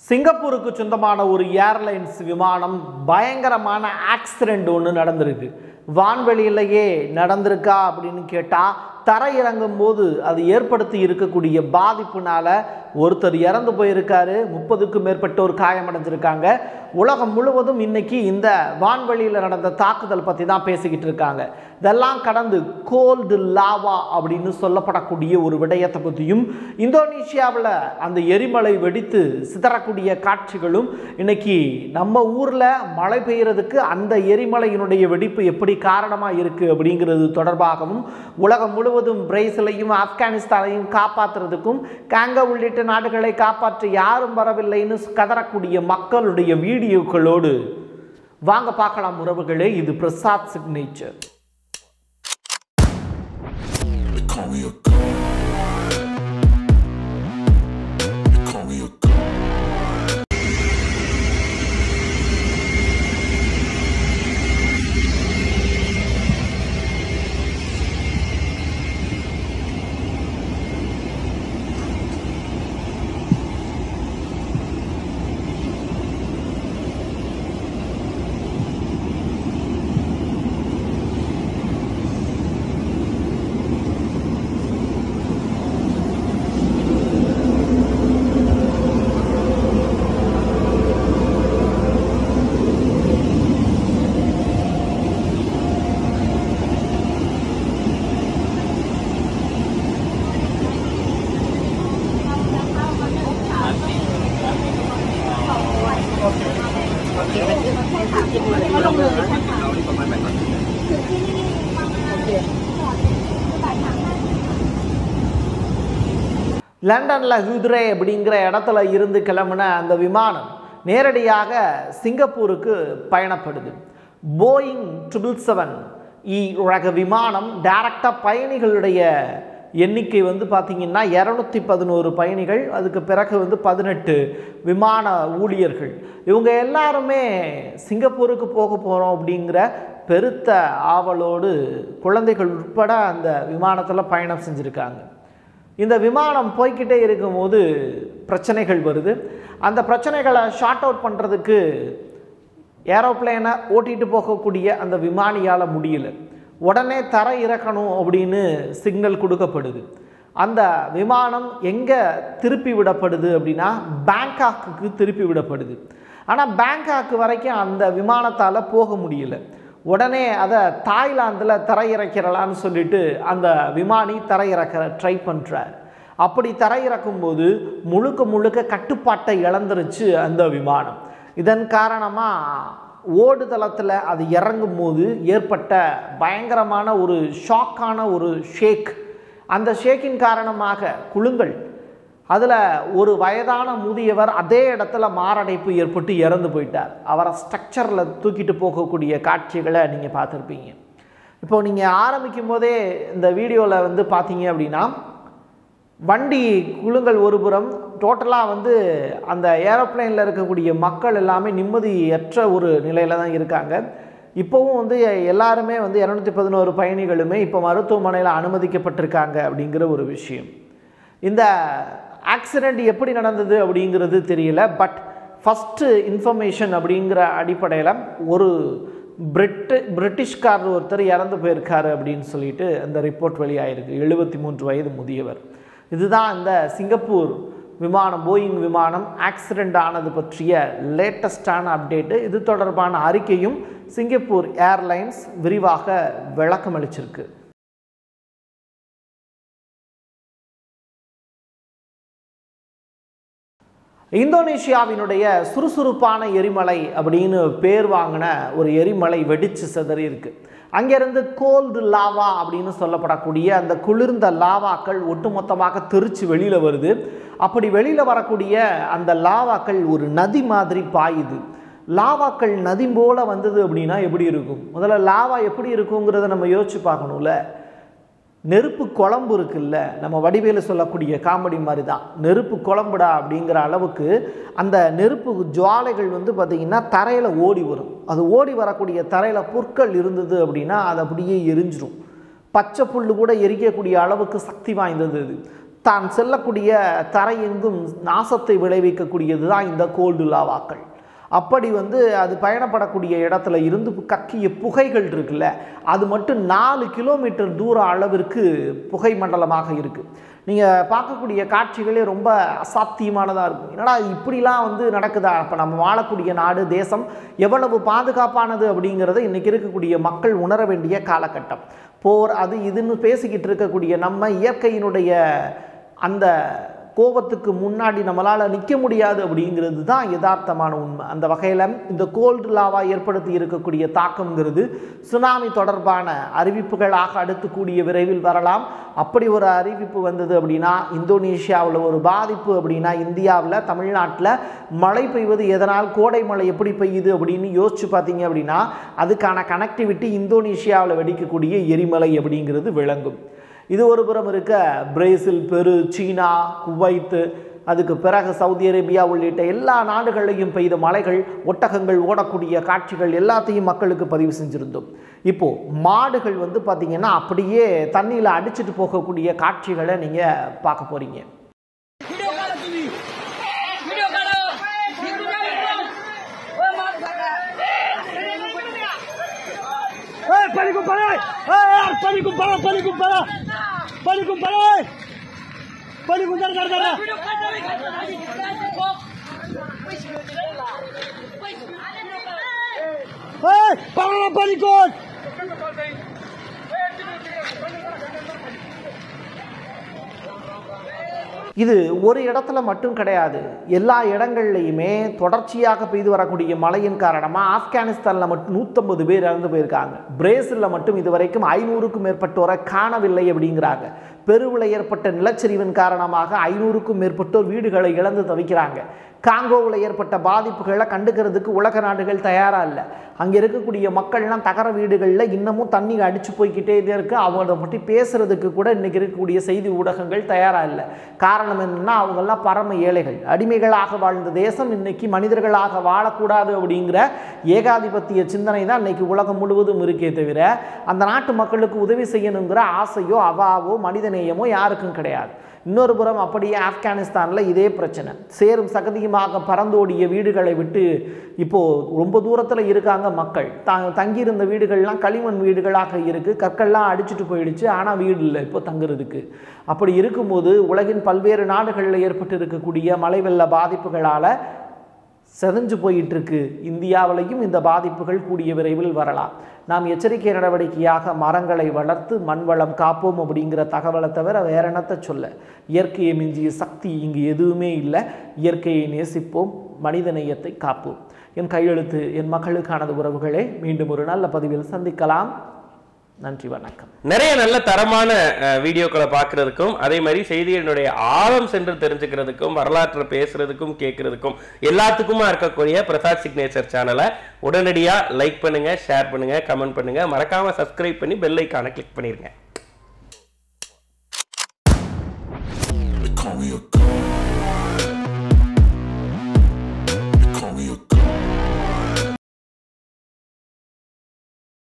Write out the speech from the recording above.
சிங்கப்பூருக்கு சொந்தமான ஒரு ஏர்லைன்ஸ் விமானம் பயங்கரமான ஆக்சிடெண்ட் ஒன்று நடந்திருக்கு வான்வெளியிலேயே நடந்திருக்கா அப்படின்னு கேட்டால் தரை இறங்கும் போது அது ஏற்படுத்தி இருக்கக்கூடிய பாதிப்புனால ஒருத்தர் இறந்து போயிருக்காரு முப்பதுக்கும் மேற்பட்டோர் காயமடைஞ்சிருக்காங்க உலகம் முழுவதும் இன்னைக்கு இந்த வான்வெளியில் நடந்த தாக்குதல் பற்றி தான் பேசிக்கிட்டு இருக்காங்க இதெல்லாம் கடந்து கோல்டு லாவா அப்படின்னு சொல்லப்படக்கூடிய ஒரு விடயத்தை பற்றியும் இந்தோனேஷியாவில் அந்த எரிமலை வெடித்து சிதறக்கூடிய காட்சிகளும் இன்னைக்கு நம்ம ஊரில் மழை பெய்யறதுக்கு அந்த எரிமலையினுடைய வெடிப்பு எப்படி காரணமாக இருக்குது அப்படிங்கிறது தொடர்பாகவும் உலகம் முழுவதும் பிரேசிலையும் ஆப்கானிஸ்தானையும் காப்பாற்றுறதுக்கும் காங்க உள்ளிட்ட நாடுகளை காப்பாற்ற யாரும் வரவில்லைன்னு கதறக்கூடிய மக்களுடைய வீடியோக்களோடு வாங்க பார்க்கலாம் உறவுகளே இது Prasad signature They call me a god. They call me a god. லண்டனில் ஹுத்ரே அப்படிங்கிற இடத்துல இருந்து கிளம்புன அந்த விமானம் நேரடியாக சிங்கப்பூருக்கு பயணப்படுது போயிங் ட்ரிபிள் செவன் இ ரக விமானம் டைரக்டாக பயணிகளுடைய எண்ணிக்கை வந்து பார்த்திங்கன்னா இரநூத்தி பதினோரு பயணிகள் அதுக்கு பிறகு வந்து பதினெட்டு விமான ஊழியர்கள் இவங்க எல்லாருமே சிங்கப்பூருக்கு போக போகிறோம் அப்படிங்கிற பெருத்த ஆவலோடு குழந்தைகள் உட்பட அந்த விமானத்தில் பயணம் செஞ்சுருக்காங்க இந்த விமானம் போய்க்கிட்டே இருக்கும்போது பிரச்சனைகள் வருது அந்த பிரச்சனைகளை ஷார்ட் அவுட் பண்ணுறதுக்கு ஏரோப்ளேனை ஓட்டிகிட்டு போகக்கூடிய அந்த விமானியால் முடியல உடனே தர இறக்கணும் அப்படின்னு சிக்னல் கொடுக்கப்படுது அந்த விமானம் எங்கே திருப்பி விடப்படுது அப்படின்னா பேங்காக்குக்கு திருப்பி விடப்படுது ஆனால் பேங்காக் வரைக்கும் அந்த விமானத்தால் போக முடியல உடனே அதை தாய்லாந்தில் தரையிறக்கிறலான்னு சொல்லிட்டு அந்த விமானி தரையிறக்க ட்ரை பண்ணுறார் அப்படி தரையிறக்கும்போது முழுக்க முழுக்க கட்டுப்பாட்டை இழந்துருச்சு அந்த விமானம் இதன் காரணமாக ஓடுதளத்தில் அது இறங்கும் போது ஏற்பட்ட பயங்கரமான ஒரு ஷாக்கான ஒரு ஷேக் அந்த ஷேக்கின் காரணமாக குழுங்கள் அதில் ஒரு வயதான முதியவர் அதே இடத்துல மாரடைப்பு ஏற்பட்டு இறந்து போயிட்டார் அவரை ஸ்ட்ரக்சரில் தூக்கிட்டு போகக்கூடிய காட்சிகளை நீங்கள் பார்த்துருப்பீங்க இப்போ நீங்கள் ஆரம்பிக்கும் போதே இந்த வீடியோவில் வந்து பார்த்தீங்க அப்படின்னா வண்டி குழுங்கள் ஒரு புறம் டோட்டலாக வந்து அந்த ஏரோப்ளேனில் இருக்கக்கூடிய மக்கள் எல்லாமே நிம்மதியற்ற ஒரு நிலையில் தான் இருக்காங்க இப்போவும் வந்து எல்லாருமே வந்து இரநூத்தி பதினோரு பயணிகளுமே இப்போ மருத்துவமனையில் அனுமதிக்கப்பட்டிருக்காங்க அப்படிங்கிற ஒரு விஷயம் இந்த ஆக்சிடெண்ட் எப்படி நடந்தது அப்படிங்கிறது தெரியல பட் ஃபஸ்ட்டு இன்ஃபர்மேஷன் அப்படிங்கிற அடிப்படையில் ஒரு பிரிட்டு பிரிட்டிஷ்காரர் ஒருத்தர் இறந்து போயிருக்காரு அப்படின்னு சொல்லிட்டு அந்த ரிப்போர்ட் வெளியாயிருக்கு எழுபத்தி மூன்று வயது முதியவர் இதுதான் இந்த சிங்கப்பூர் விமானம் போயிங் விமானம் ஆக்சிடெண்ட் ஆனது பற்றிய லேட்டஸ்டான அப்டேட்டு இது தொடர்பான அறிக்கையும் சிங்கப்பூர் ஏர்லைன்ஸ் விரிவாக விளக்கம் அளிச்சிருக்கு இந்தோனேஷியாவினுடைய சுறுசுறுப்பான எரிமலை அப்படின்னு பேர் வாங்கின ஒரு எரிமலை வெடிச்சு சிதறி இருக்கு அங்கேருந்து கோல்டு லாவா அப்படின்னு சொல்லப்படக்கூடிய அந்த குளிர்ந்த லாவாக்கள் ஒட்டுமொத்தமாக தெரிச்சு வெளியில் வருது அப்படி வெளியில் வரக்கூடிய அந்த லாவாக்கள் ஒரு நதி மாதிரி பாயுது லாவாக்கள் நதி போல வந்தது அப்படின்னா எப்படி இருக்கும் முதல்ல லாவா எப்படி இருக்குங்கிறத நம்ம யோசிச்சு பார்க்கணும்ல நெருப்பு குழம்பு இருக்குல்ல நம்ம வடிவேல சொல்லக்கூடிய காமெடி மாதிரி தான் நெருப்பு குழம்புடா அப்படிங்கிற அளவுக்கு அந்த நெருப்பு ஜுவாலைகள் வந்து பார்த்திங்கன்னா தரையில் ஓடி வரும் அது ஓடி வரக்கூடிய தரையில் புற்கள் இருந்தது அப்படின்னா அது அப்படியே எரிஞ்சிரும் பச்சை புல் கூட எரிக்கக்கூடிய அளவுக்கு சக்தி வாய்ந்தது இது தான் செல்லக்கூடிய தரையெங்கும் நாசத்தை விளைவிக்கக்கூடியது தான் இந்த கோல்டு லாவாக்கள் அப்படி வந்து அது பயணப்படக்கூடிய இடத்துல இருந்து கக்கிய புகைகள் இருக்குல்ல அது மட்டும் நாலு கிலோமீட்டர் தூர அளவிற்கு புகை மண்டலமாக இருக்குது நீங்கள் பார்க்கக்கூடிய காட்சிகளே ரொம்ப அசாத்தியமானதாக இருக்கும் என்னடா இப்படிலாம் வந்து நடக்குதா அப்போ நம்ம வாழக்கூடிய நாடு தேசம் எவ்வளவு பாதுகாப்பானது அப்படிங்கிறத இன்றைக்கி இருக்கக்கூடிய மக்கள் உணர வேண்டிய காலகட்டம் போர் அது இதுன்னு பேசிக்கிட்டு இருக்கக்கூடிய நம்ம இயற்கையினுடைய அந்த கோபத்துக்கு முன்னாடி நம்மளால் நிற்க முடியாது அப்படிங்கிறது தான் யதார்த்தமான உண்மை அந்த வகையில் இந்த கோல்டு லாவா ஏற்படுத்தி இருக்கக்கூடிய தாக்கம்ங்கிறது சுனாமி தொடர்பான அறிவிப்புகளாக அடுத்து கூடிய விரைவில் வரலாம் அப்படி ஒரு அறிவிப்பு வந்தது அப்படின்னா இந்தோனேஷியாவில் ஒரு பாதிப்பு அப்படின்னா இந்தியாவில் தமிழ்நாட்டில் மழை பெய்வது எதனால் கோடை மழை எப்படி பெய்யுது அப்படின்னு யோசிச்சு பார்த்தீங்க அப்படின்னா அதுக்கான கனெக்டிவிட்டி இந்தோனேஷியாவில் வெடிக்கக்கூடிய எரிமலை அப்படிங்கிறது விளங்கும் இது ஒரு புறம் இருக்க பிரேசில் பெரு சீனா குவைத்து அதுக்கு பிறகு சவுதி அரேபியா உள்ளிட்ட எல்லா நாடுகளையும் பெய்த மலைகள் ஒட்டகங்கள் ஓடக்கூடிய காட்சிகள் எல்லாத்தையும் மக்களுக்கு பதிவு செஞ்சுருந்தோம் இப்போ மாடுகள் வந்து பார்த்தீங்கன்னா அப்படியே தண்ணியில் அடிச்சிட்டு போகக்கூடிய காட்சிகளை நீங்கள் பார்க்க போறீங்க Video call TV. Video call. Video call. Oi, maaf sana. Eh, paling kumpara! Eh, paling kumpara, paling kumpara! Paling kumpara! eh. Paling kumpara, dar, dar, dar. Video call tadi. Eh, pangalan paling kun! இது ஒரு இடத்துல மட்டும் கிடையாது எல்லா இடங்கள்லையுமே தொடர்ச்சியாக பெய்து வரக்கூடிய மழையின் காரணமாக ஆப்கானிஸ்தானில் மட்டும் நூற்றம்பது பேர் இறந்து போயிருக்காங்க பிரேசிலில் மட்டும் இதுவரைக்கும் ஐநூறுக்கும் மேற்பட்டோரை காணவில்லை அப்படிங்கிறாங்க பெருவில் ஏற்பட்ட நிலச்சரிவின் காரணமாக ஐநூறுக்கும் மேற்பட்டோர் வீடுகளை இழந்து தவிக்கிறாங்க காங்கோவில் ஏற்பட்ட பாதிப்புகளை கண்டுக்கிறதுக்கு உலக நாடுகள் தயாராக இல்லை அங்கே இருக்கக்கூடிய மக்கள்லாம் தகர வீடுகளில் இன்னமும் தண்ணி அடித்து போய்க்கிட்டே இருக்கு அவங்கள பற்றி பேசுறதுக்கு கூட இன்றைக்கி இருக்கக்கூடிய செய்தி ஊடகங்கள் தயாராக இல்லை காரணம் என்னன்னா அவங்கெல்லாம் பரம ஏழைகள் அடிமைகளாக வாழ்ந்த தேசம் இன்னைக்கு மனிதர்களாக வாழக்கூடாது அப்படிங்கிற ஏகாதிபத்திய சிந்தனை தான் இன்னைக்கு உலகம் முழுவதும் இருக்கே தவிர அந்த நாட்டு மக்களுக்கு உதவி செய்யணுங்கிற ஆசையோ அவாவோ மனிதநேயமோ யாருக்கும் கிடையாது இன்னொரு புறம் அப்படியே ஆப்கானிஸ்தானில் இதே பிரச்சனை சேரும் சகதியுமாக பறந்தோடிய வீடுகளை விட்டு இப்போது ரொம்ப தூரத்தில் இருக்காங்க மக்கள் த தங்கியிருந்த வீடுகள்லாம் களிமண் வீடுகளாக இருக்குது கற்கள்லாம் அடிச்சுட்டு போயிடுச்சு ஆனால் வீடு இல்லை இப்போ தங்குறதுக்கு அப்படி இருக்கும்போது உலகின் பல்வேறு நாடுகளில் ஏற்பட்டு இருக்கக்கூடிய மழை வெள்ள பாதிப்புகளால் செதஞ்சு போயிட்டு இருக்கு இந்தியாவிலையும் இந்த பாதிப்புகள் கூடிய விரைவில் வரலாம் நாம் எச்சரிக்கை நடவடிக்கையாக மரங்களை வளர்த்து மண் வளம் காப்போம் அப்படிங்கிற தகவலை தவிர வேற என்னத்தை சொல்ல இயற்கையை மிஞ்சிய சக்தி இங்கு எதுவுமே இல்லை இயற்கையை நேசிப்போம் மனித நேயத்தை காப்போம் என் கையெழுத்து என் மக்களுக்கானது உறவுகளே மீண்டும் ஒரு நல்ல பதிவில் சந்திக்கலாம் நன்றி வணக்கம் நிறைய நல்ல தரமான அஹ், வீடியோக்களை பார்க்கறதுக்கும் அதே மாதிரி செய்திகளினுடைய ஆழம் சென்று தெரிஞ்சுக்கிறதுக்கும் வரலாற்றை பேசுறதுக்கும் கேட்கறதுக்கும் எல்லாத்துக்குமா இருக்கக்கூடிய பிரசாத் சிக்னேச்சர் சேனலை உடனடியா லைக் பண்ணுங்க ஷேர் பண்ணுங்க கமெண்ட் பண்ணுங்க மறக்காம சப்ஸ்கிரைப் பண்ணி பெல் ஐக்கானை கிளிக் பண்ணிருங்க They call me a